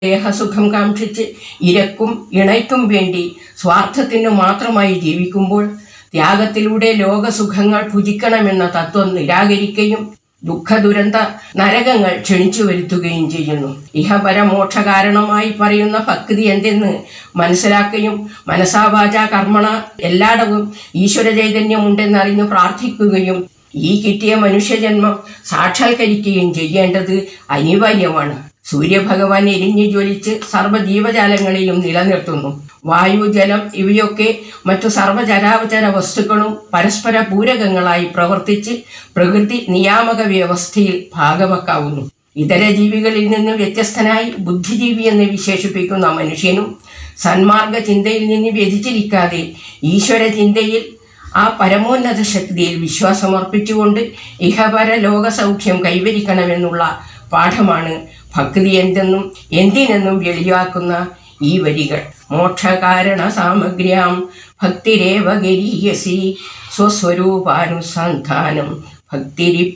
ദേഹസുഖം കാക്ഷിച്ച് ഇരക്കും ഇണയ്ക്കും വേണ്ടി സ്വാർത്ഥത്തിനു മാത്രമായി ജീവിക്കുമ്പോൾ ത്യാഗത്തിലൂടെ ലോകസുഖങ്ങൾ ഭുജിക്കണമെന്ന തത്വം നിരാകരിക്കുകയും ദുഃഖദുരന്ത നരകങ്ങൾ ക്ഷണിച്ചു വരുത്തുകയും ചെയ്യുന്നു ഇഹപരമോക്ഷ കാരണമായി പറയുന്ന ഭക്തി എന്തെന്ന് മനസ്സിലാക്കുകയും മനസാവാച കർമ്മണ എല്ലായിടവും ഈശ്വര ചൈതന്യമുണ്ടെന്നറിഞ്ഞു പ്രാർത്ഥിക്കുകയും ഈ കിട്ടിയ മനുഷ്യജന്മം സാക്ഷാത്കരിക്കുകയും ചെയ്യേണ്ടത് അനിവാര്യമാണ് സൂര്യഭഗവാൻ എരിഞ്ഞു ജ്വലിച്ച് സർവ്വജീവജാലങ്ങളെയും നിലനിർത്തുന്നു വായു ജലം ഇവയൊക്കെ മറ്റു സർവ്വചരാചര വസ്തുക്കളും പരസ്പര പൂരകങ്ങളായി പ്രവർത്തിച്ച് പ്രകൃതി നിയാമക വ്യവസ്ഥയിൽ ഭാഗവക്കാവുന്നു ഇതര ജീവികളിൽ നിന്ന് വ്യത്യസ്തനായി ബുദ്ധിജീവി എന്ന് വിശേഷിപ്പിക്കുന്ന മനുഷ്യനും സന്മാർഗ ചിന്തയിൽ നിന്ന് വ്യതിചലിക്കാതെ ഈശ്വര ചിന്തയിൽ ആ പരമോന്നത ശക്തിയിൽ വിശ്വാസമർപ്പിച്ചുകൊണ്ട് ഇഹപര ലോക സൗഖ്യം കൈവരിക്കണമെന്നുള്ള പാഠമാണ് ഭക്തി എന്തെന്നും എന്തിനെന്നും വെളിവാക്കുന്ന ഈ വരികൾ മോക്ഷകാരണ സാമഗ്ര്യാം ഭക്തിരേവ ഗരീയസി സ്വസ്വരൂപാനുസന്ധാനം ഭക്തിരി